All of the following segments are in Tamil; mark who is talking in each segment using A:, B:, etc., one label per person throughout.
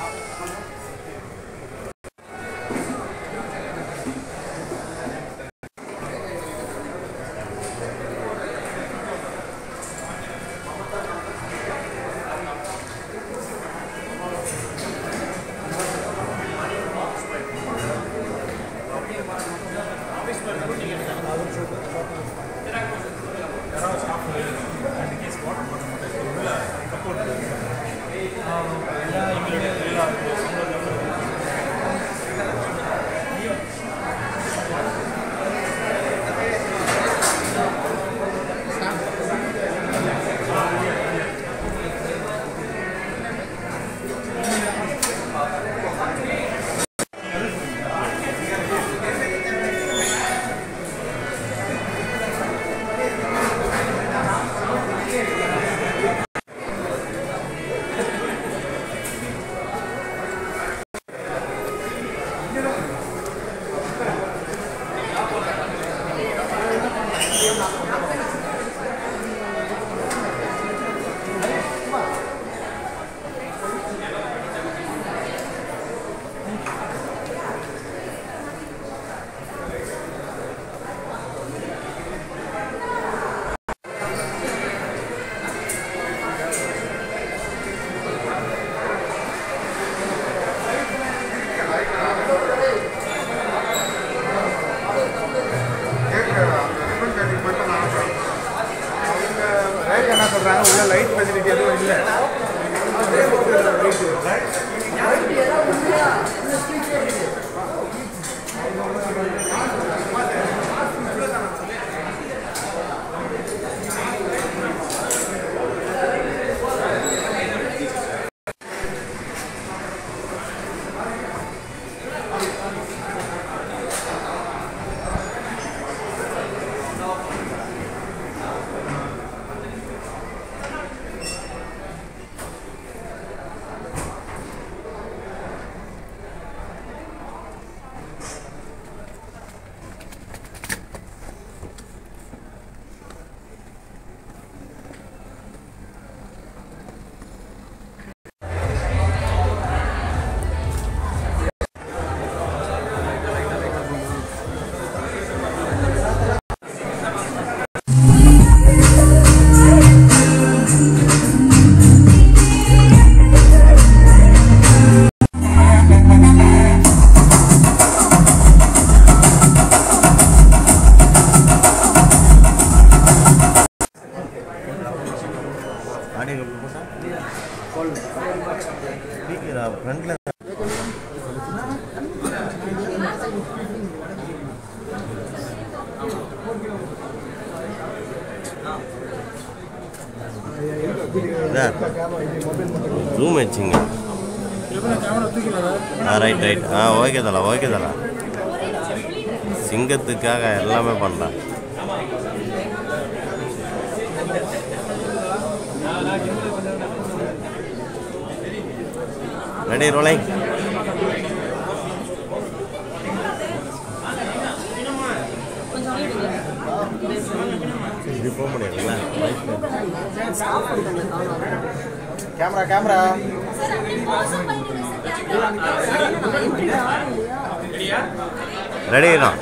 A: என்ன சொல்றாங்க உள்ள லைட் ஃபெசிலிட்டி எதுவும் இல்லை
B: ஆடியோ போட்டா ஸ்பீக்கரா ஃப்ரண்ட்ல ரூம் வச்சுங்க ஆ ரைட் ரைட் ஆ ஓகே தலா ஓகே தலா சிங்கத்துக்காக எல்லாமே பண்ணுறேன் ரெடி ரோலிங் இப்படி போக முடியாதுல்ல
A: கேமரா கேமரா
B: ரெடி தான்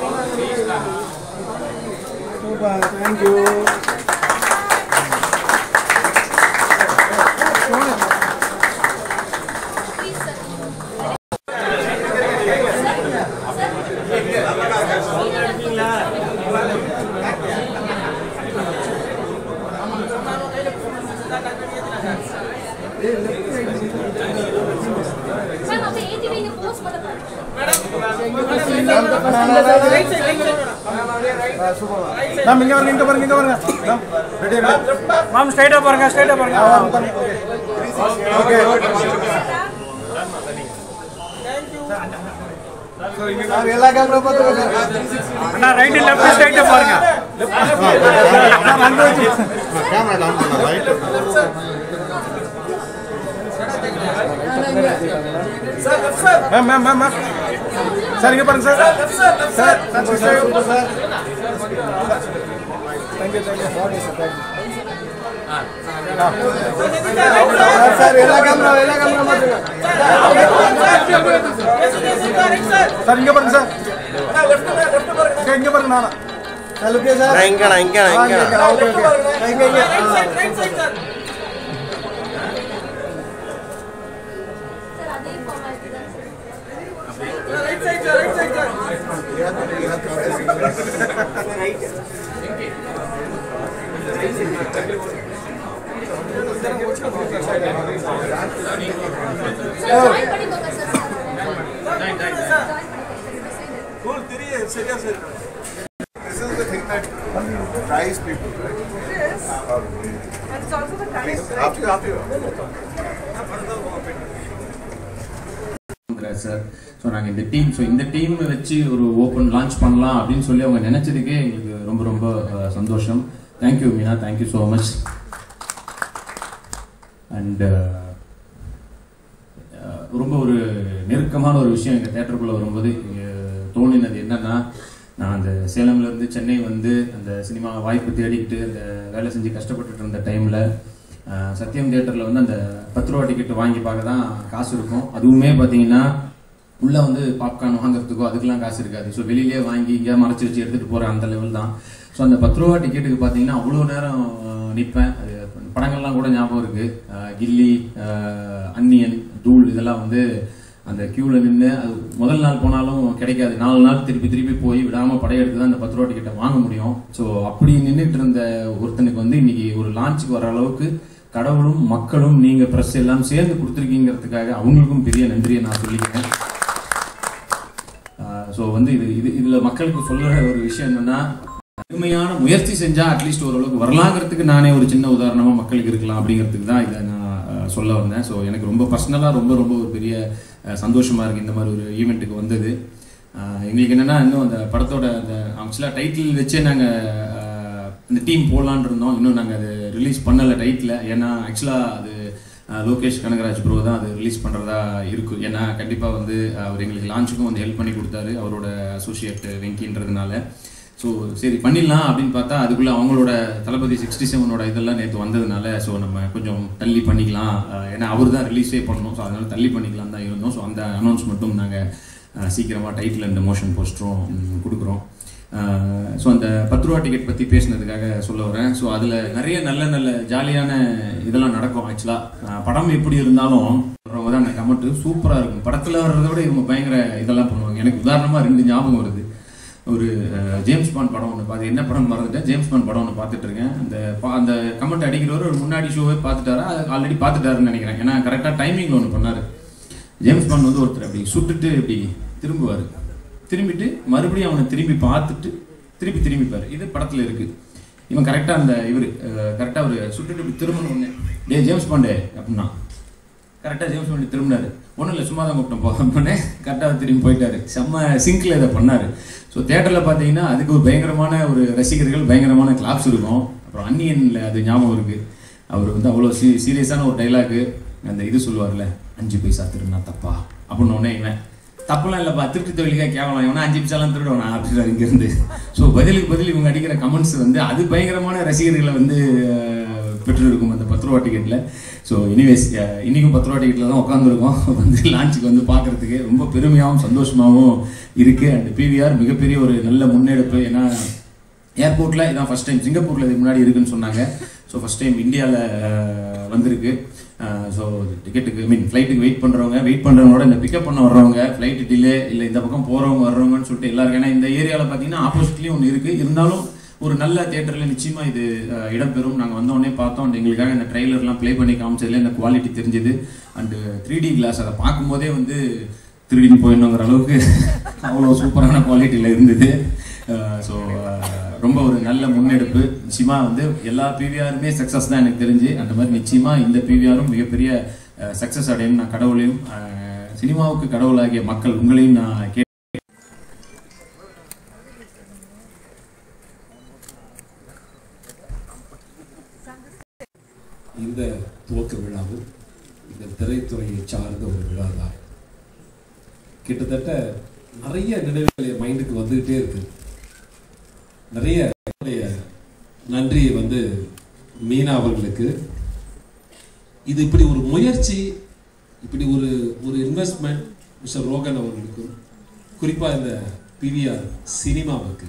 A: சூப்பர் தேங்க்யூ
C: மேம் அப்படியே ஏத்தி வைங்க போஸ்ட் பண்ண பாருங்க
A: மேம் இங்க பாருங்க இங்க பாருங்க இங்க பாருங்க மேம் ரெடி
D: மேம் ஸ்ட்ரைட்டா பாருங்க ஸ்ட்ரைட்டா பாருங்க
A: ஓகே சார் எல்லா கேமரா பார்த்துக்கோங்க
D: அண்ணா ரைட் லெஃப்ட் ஸ்ட்ரைட்டா பாருங்க
B: கேமரா டவுன் பண்ண right
A: ma'am ma'am ma'am ma'am sir இங்க பாருங்க sir sir sir sir sir thank you thank you sir sir எல்லா கேமரா எல்லா கேமரா பார்த்துக்கோங்க சார் இங்க பாருங்க சார் இங்க இங்க பாருங்க நானா சார் ஓகே சார்
B: நான் இங்கண்ணா இங்கண்ணா
A: ஆ, இங்க,
B: இங்கண்ணா
A: இங்க, ஓகே ஓகே இங்க இங்க ஆ.
C: சார் அதே ஃபார்மாலிட்டி தான் சார் சார் ஜாயின் பண்ணிக்கோங்க சார் ஜாயின் பண்ணிக்கோங்க
E: This is the thing that drives people, right?
F: And it's also the time.
E: After you, after you.
G: Sir so நாங்கள் இந்த டீம் ஸோ இந்த டீம் வச்சு ஒரு ஓப்பன் லான்ச் பண்ணலாம் அப்படின்னு சொல்லி அவங்க நினைச்சதுக்கே எங்களுக்கு ரொம்ப ரொம்ப அஹ், சந்தோஷம் thank you Meena thank you so much and ரொம்ப ஒரு நெருக்கமான ஒரு விஷயம் எங்கள் தேட்டருக்குள்ளே வரும்போது அஹ், தோணினது என்னன்னா நான் அந்த சேலம்ல இருந்து சென்னை வந்து அந்த சினிமா வாய்ப்பு தேடிக்கிட்டு அந்த வேலை செஞ்சு கஷ்டப்பட்டுட்டு இருந்த டைமில் சத்யம் தியேட்டரில் வந்து அந்த பத்து ரூபா டிக்கெட் வாங்கி பார்க்க தான் காசு இருக்கும் அதுவுமே பார்த்தீங்கன்னா உள்ளே வந்து பாப்கார்ன் வாங்குறதுக்கோ அதுக்கெல்லாம் காசு இருக்காது ஸோ வெளியிலேயே வாங்கி இங்கே மறைச்சி வச்சு எடுத்துகிட்டு போகிற அந்த லெவல் தான் ஸோ அந்த பத்து ரூபா டிக்கெட்டுக்கு பார்த்தீங்கன்னா அவ்வளோ நேரம் நிற்பேன் அது படங்கள்லாம் கூட ஞாபகம் இருக்கு அஹ் கில்லி அஹ் அன்னியன் தூள் இதெல்லாம் வந்து அந்த கியூல நின்று அது முதல் நாள் போனாலும் கிடைக்காது நாலு நாள் திருப்பி திருப்பி போய் விடாம படையெடுத்து தான் அந்த பத்து ரூபா டிக்கெட்டை வாங்க முடியும் ஸோ அப்படி நின்றுட்டு இருந்த ஒருத்தனுக்கு வந்து இன்னைக்கு ஒரு லான்ச்சுக்கு வர அளவுக்கு கடவுளும் மக்களும் நீங்க பிரஸ் எல்லாம் சேர்ந்து கொடுத்துருக்கீங்கிறதுக்காக அவங்களுக்கும் பெரிய நன்றியை நான் சொல்லிக்கிறேன் ஸோ வந்து இது இது இதுல மக்களுக்கு சொல்ற ஒரு விஷயம் என்னன்னா கடுமையான முயற்சி செஞ்சா அட்லீஸ்ட் ஓரளவுக்கு வரலாங்கிறதுக்கு நானே ஒரு சின்ன உதாரணமா மக்களுக்கு இருக்கலாம் அப்படிங்கிறதுக்கு தான் இதை நான் அஹ், சொல்ல வந்தேன் ஸோ எனக்கு ரொம்ப பர்சனலாக ரொம்ப ரொம்ப ஒரு பெரிய அஹ், சந்தோஷமா இருக்கு இந்த மாதிரி ஒரு ஈவெண்ட்டுக்கு வந்தது அஹ், எங்களுக்கு என்னன்னா இன்னும் அந்த படத்தோட அந்த ஆக்சுவலாக டைட்டில் வச்சே நாங்கள் இந்த டீம் போடலான்னு இருந்தோம் இன்னும் நாங்கள் அது ரிலீஸ் பண்ணலை டைட்டில் ஏன்னா ஆக்சுவலாக அது அஹ், லோகேஷ் கனகராஜ் ப்ரோ தான் அது ரிலீஸ் பண்ணுறதா இருக்கும் ஏன்னா கண்டிப்பாக வந்து அவர் எங்களுக்கு லான்ச்சுக்கும் வந்து ஹெல்ப் பண்ணி கொடுத்தாரு அவரோட அசோசியேட் வெங்கின்றதுனால ஸோ சரி பண்ணிடலாம் அப்படின்னு பார்த்தா அதுக்குள்ளே அவங்களோட தளபதி சிக்ஸ்டி செவனோட இதெல்லாம் நேற்று வந்ததுனால ஸோ நம்ம கொஞ்சம் தள்ளி பண்ணிக்கலாம் அஹ், ஏன்னா அவர் தான் ரிலீஸே பண்ணணும் ஸோ அதனால தள்ளி பண்ணிக்கலாம் தான் இருந்தோம் ஸோ அந்த அனௌன்ஸ்மெண்ட்டும் நாங்கள் சீக்கிரமாக டைட்டில் அண்ட் மோஷன் போஸ்டரும் கொடுக்குறோம் ஸோ அந்த பத்து ரூபா டிக்கெட் பற்றி பேசினதுக்காக சொல்ல வரேன் ஸோ அதில் நிறைய நல்ல நல்ல ஜாலியான இதெல்லாம் நடக்கும் ஆக்சுவலாக படம் எப்படி இருந்தாலும் வர்றவங்க தான் அந்த கமெண்ட் சூப்பராக இருக்கும் படத்தில் வர்றதை விட இவங்க பயங்கர இதெல்லாம் பண்ணுவாங்க எனக்கு உதாரணமாக ரெண்டு ஞாபகம் வருது ஒரு அஹ், ஜேம்ஸ் பாண்ட் படம் ஒன்று பார்த்து என்ன படம் மறந்துட்டேன் ஜேம்ஸ் பாண்ட் படம் ஒன்று பார்த்துட்டு இருக்கேன் அந்த பா- அந்த கமெண்ட் அடிக்கிறவர் ஒரு முன்னாடி ஷோவே பார்த்துட்டாரா ஆல்ரெடி பார்த்துட்டாருன்னு நினைக்கிறேன் ஏன்னா கரெக்டாக டைமிங்கில் ஒன்று பண்ணாரு ஜேம்ஸ் பாண்ட் வந்து ஒருத்தர் அப்படி சுட்டுட்டு இப்படி திரும்புவார் திரும்பிட்டு மறுபடியும் அவனை திரும்பி பார்த்துட்டு திருப்பி திரும்பிப்பார் இது படத்தில் இருக்கு இவன் கரெக்டாக அந்த இவர் கரெக்டாக அவர் சுட்டுட்டு இப்படி திரும்பணும் ஒன்று டே ஜேம்ஸ் பாண்டே அப்படின்னா கரெக்டாக ஜேம்ஸ் பாண்டி திரும்பினாரு ஒன்றும் இல்லை சும்மா தான் கூப்பிட்டோம் போகணுன்னே கரெக்டாக திரும்பி போயிட்டாரு செம்ம சிங்கில் இதை பண்ணாரு ஸோ தேட்டரில் பார்த்தீங்கன்னா அதுக்கு ஒரு பயங்கரமான ஒரு ரசிகர்கள் பயங்கரமான கிளாப்ஸ் இருக்கும் அப்புறம் அன்னியனில் அது ஞாபகம் இருக்கு அவர் வந்து அவ்வளோ சீ சீரியஸான ஒரு டைலாக்கு அந்த இது சொல்லுவார்ல அஞ்சு பைசா திருடினா தப்பா அப்படின்னு உடனே இவன் தப்பெல்லாம் இல்லைப்பா திருட்டு தொழிலுக்காக கேவலம் இவனா அஞ்சு பைசாலாம் திருடுவானா அப்படின்றாரு இங்கேருந்து ஸோ பதிலுக்கு பதில் இவங்க அடிக்கிற கமெண்ட்ஸ் வந்து அது பயங்கரமான ரசிகர்களை வந்து அஹ், பெற்றிருக்கும் அந்த பத்து ரூபா டிக்கெட்டில் ஸோ எனிவேஸ் இன்றைக்கும் பத்து ரூபா டிக்கெட்டில் தான் உட்காந்துருக்கோம் வந்து லான்ச்சுக்கு வந்து பார்க்கறதுக்கு ரொம்ப பெருமையாகவும் சந்தோஷமாகவும் இருக்குது அண்ட் பிவிஆர் மிகப்பெரிய ஒரு நல்ல முன்னெடுப்பு ஏன்னா ஏர்போர்ட்டில் இதான் ஃபர்ஸ்ட் டைம் சிங்கப்பூரில் இதுக்கு முன்னாடி இருக்குன்னு சொன்னாங்க ஸோ ஃபர்ஸ்ட் டைம் இந்தியாவில் வந்திருக்கு ஸோ டிக்கெட்டுக்கு ஐ மீன் ஃப்ளைட்டுக்கு வெயிட் பண்ணுறவங்க வெயிட் பண்ணுறவங்களோட இந்த பிக்கப் பண்ண வர்றவங்க ஃப்ளைட் டிலே இல்லை இந்த பக்கம் போகிறவங்க வர்றவங்கன்னு சொல்லிட்டு எல்லாருக்கும் ஏன்னா இந்த ஏரியாவில் பார்த்தீங்கன்னா ஆப்போசிட்லேயும் ஒன்று இருக்குது இருந்தாலும் ஒரு நல்ல தேட்டரில் நிச்சயமாக இது அஹ், இடம்பெறும் நாங்கள் வந்தோடனே பார்த்தோம் and எங்களுக்காக இந்த ட்ரெய்லர்லாம் ப்ளே பண்ணி காமிச்சதுல இந்த குவாலிட்டி தெரிஞ்சது அண்டு த்ரீ டி கிளாஸ் அதை பார்க்கும்போதே வந்து திருடின்னு போயிடணுங்கிற அளவுக்கு அவ்வளோ சூப்பரான குவாலிட்டியில் இருந்தது ஸோ ரொம்ப ஒரு நல்ல முன்னெடுப்பு நிச்சயமா வந்து எல்லா பிவிஆருமே சக்ஸஸ் தான் எனக்கு தெரிஞ்சு அந்த மாதிரி நிச்சயமா இந்த பிவிஆரும் மிகப்பெரிய சக்ஸஸ் அடையும் நான் கடவுளையும் அஹ், சினிமாவுக்கு கடவுளாகிய மக்கள் உங்களையும் நான் கே
H: இந்த துவக்க விழாவும் இந்த திரைத்துறையை சார்ந்த ஒரு விழா தான் கிட்டத்தட்ட நிறைய நினைவுகள் என் மைண்டுக்கு வந்துகிட்டே இருக்கு நிறைய என்னுடைய நன்றியை வந்து மீனா அவர்களுக்கு இது இப்படி ஒரு முயற்சி இப்படி ஒரு ஒரு இன்வெஸ்ட்மெண்ட் மிஸ்டர் ரோகன் அவர்களுக்கும் குறிப்பாக இந்த பிவிஆர் சினிமாவுக்கு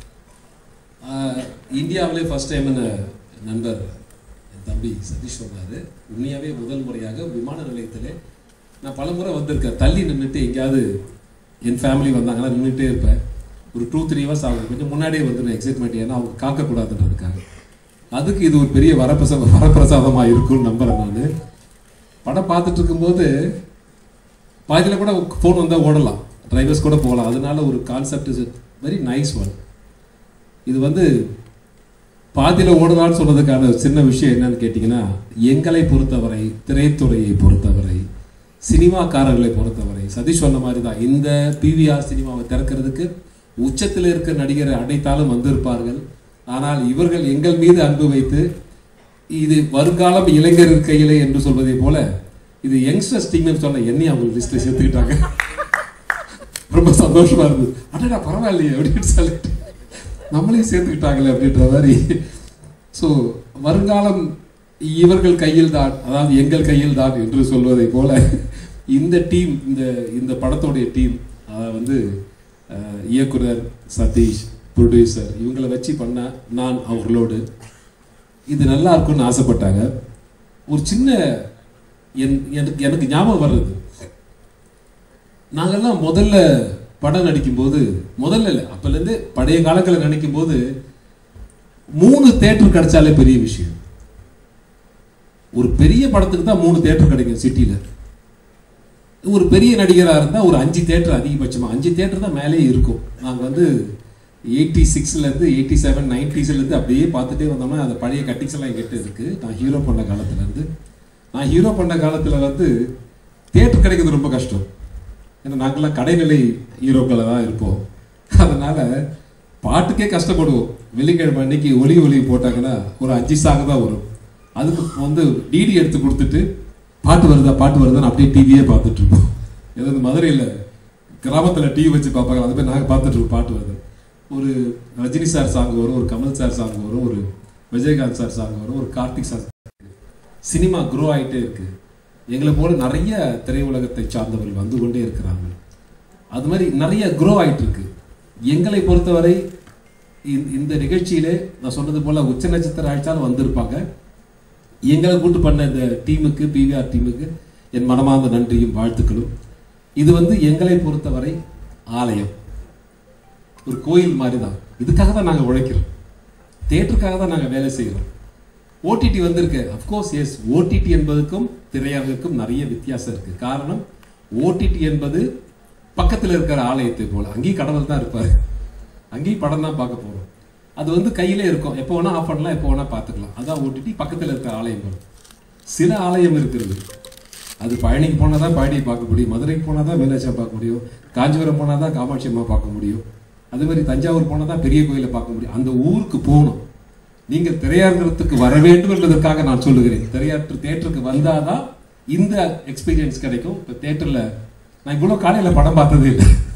H: ஆஹ், இந்தியாவிலே ஃபர்ஸ்ட் டைம் நண்பர் என் தம்பி சதீஷ் சொன்னார் உண்மையாகவே முதல் முறையாக விமான நிலையத்திலே நான் பலமுறை வந்திருக்கேன் தள்ளி நின்றுட்டு எங்கேயாவது என் ஃபேமிலி வந்தாங்கன்னா நின்றுட்டே இருப்பேன் ஒரு டூ த்ரீ ஹவர்ஸ் ஆகும் கொஞ்சம் முன்னாடியே வந்துடும் எக்ஸைட்மெண்ட் ஏன்னா அவங்க காக்கக்கூடாதுன்றதுக்காக அதுக்கு இது ஒரு பெரிய வரப்பிரச வரப்பிரசாதமாக இருக்கும்னு நம்புறேன் நான் படம் பார்த்துட்டு இருக்கும்போது பாதியில் கூட ஃபோன் வந்தால் ஓடலாம் டிரைவர்ஸ் கூட போகலாம் அதனால ஒரு concept is very nice one இது வந்து பாதியில் ஓடலான்னு சொன்னதுக்கான சின்ன விஷயம் என்னன்னு கேட்டிங்கன்னா எங்களை பொறுத்தவரை திரைத்துறையை பொறுத்தவரை சினிமாக்காரர்களை பொறுத்தவரை சதீஷ் சொன்ன மாதிரி தான் இந்த பிவிஆர் சினிமாவை திறக்கிறதுக்கு உச்சத்தில் இருக்கிற நடிகரை அடைத்தாலும் வந்திருப்பார்கள் ஆனால் இவர்கள் எங்கள் மீது அன்பு வைத்து இது வருங்காலம் இளைஞர் கையிலே என்று சொல்வதை போல இது யங்ஸ்டர்ஸ் டீம்னு சொன்ன என்னையும் அவங்க லிஸ்ட்டில் சேர்த்துக்கிட்டாங்க ரொம்ப சந்தோஷமா இருந்தது அடடா பரவாயில்லையே அப்படின்னு சொல்லிட்டு நம்மளையும் சேர்த்துக்கிட்டாங்களே அப்படின்ற மாதிரி ஸோ வருங்காலம் இவர்கள் கையில் தான் அதாவது எங்கள் கையில் தான் என்று சொல்வதை போல இந்த டீம் இந்த இந்த படத்தோடைய டீம் அதாவது வந்து அஹ், இயக்குனர் சதீஷ் ப்ரொடியூசர் இவங்களை வச்சு பண்ண நான் அவர்களோடு இது நல்லா இருக்கும்னு ஆசைப்பட்டாங்க ஒரு சின்ன என் எனக்கு எனக்கு ஞாபகம் வர்றது நாங்கெல்லாம் முதல்ல படம் நடிக்கும்போது முதல்ல இல்லை அப்போலேருந்து பழைய காலங்களில் நினைக்கும் போது மூணு தேட்டர் கிடைச்சாலே பெரிய விஷயம் ஒரு பெரிய படத்துக்கு தான் மூணு தேட்டர் கிடைக்கும் சிட்டியில் ஒரு பெரிய நடிகராக இருந்தால் ஒரு அஞ்சு தேட்டர் அதிகபட்சமாக அஞ்சு தேட்டர் தான் மேலே இருக்கும் நாங்கள் வந்து எயிட்டி சிக்ஸ்லேருந்து எயிட்டி செவன் நைன்டிஸ்லேருந்து அப்படியே பார்த்துட்டே வந்தோம்னா அந்த பழைய கட்டிங்ஸ் எல்லாம் எங்கிட்ட இருக்குது நான் ஹீரோ பண்ண காலத்துலேருந்து நான் ஹீரோ பண்ண காலத்தில் வந்து தேட்டர் கிடைக்கிறது ரொம்ப கஷ்டம் ஏன்னா நாங்கள்லாம் கடைநிலை ஹீரோக்களை தான் இருப்போம் அதனால பாட்டுக்கே கஷ்டப்படுவோம் வெள்ளிக்கிழமை அன்னைக்கு ஒலி ஒலி போட்டாங்கன்னா ஒரு அஞ்சு சாங் தான் வரும் அதுக்கு வந்து டிடி எடுத்து கொடுத்துட்டு பாட்டு வருதா பாட்டு வருதான்னு அப்படியே டிவியே பார்த்துட்டு இருப்போம் ஏதோ இந்த மதுரையில் கிராமத்தில் டிவி வச்சு பார்ப்பாங்க அது மாதிரி நாங்கள் பார்த்துட்டு இருப்போம் பாட்டு வருது ஒரு ரஜினி சார் சாங் வரும் ஒரு கமல் சார் சாங் வரும் ஒரு விஜயகாந்த் சார் சாங் வரும் ஒரு கார்த்திக் சார் சினிமா க்ரோ ஆயிட்டே இருக்கு எங்களை போல நிறைய திரையுலகத்தை சார்ந்தவர்கள் வந்து கொண்டே இருக்கிறாங்க அது மாதிரி நிறைய க்ரோ ஆயிட்டு இருக்கு எங்களை பொறுத்தவரை இந்த- இந்த நிகழ்ச்சியிலே நான் சொன்னது போல உச்ச நட்சத்திர ஆழ்ச்சாலும் வந்திருப்பாங்க எங்களை கூட்டு பண்ண இந்த டீமுக்கு பிவிஆர் டீமுக்கு என் மனமார்ந்த நன்றியும் வாழ்த்துக்களும் இது வந்து எங்களை பொறுத்தவரை ஆலயம் ஒரு கோயில் மாதிரி தான் இதுக்காக தான் நாங்கள் உழைக்கிறோம் தேட்டருக்காக தான் நாங்கள் வேலை செய்கிறோம் ஓடிடி வந்திருக்கு அஃப்கோர்ஸ் எஸ் ஓடிடி என்பதுக்கும் திரையரங்குக்கும் நிறைய வித்தியாசம் இருக்கு காரணம் ஓடிடி என்பது பக்கத்தில் இருக்கிற ஆலயத்தை போல அங்கேயும் கடவுள் தான் இருப்பாரு அங்கேயும் படம் தான் பார்க்க போறோம் அது வந்து கையிலே இருக்கும் எப்போ வேணா ஆஃப் பண்ணலாம் எப்போ வேணா பார்த்துக்கலாம் அதான் ஓடிடி பக்கத்தில் இருக்கிற ஆலயம் போல சில ஆலயம் இருக்கிறது அது பழனிக்கு போனால் தான் பழனியை பார்க்க முடியும் மதுரைக்கு போனால் தான் மீனாட்சியை பார்க்க முடியும் காஞ்சிபுரம் போனால் தான் காமாட்சி அம்மா பார்க்க முடியும் அதே மாதிரி தஞ்சாவூர் போனால் தான் பெரிய கோயிலை பார்க்க முடியும் அந்த ஊருக்கு போகணும் நீங்கள் திரையரங்கத்துக்கு வர வேண்டும் என்பதற்காக நான் சொல்லுகிறேன் திரையாற்று தேட்டருக்கு வந்தாதான் இந்த எக்ஸ்பீரியன்ஸ் கிடைக்கும் இப்போ தேட்டரில் நான் இவ்வளோ காலையில் படம் பார்த்ததே இல்லை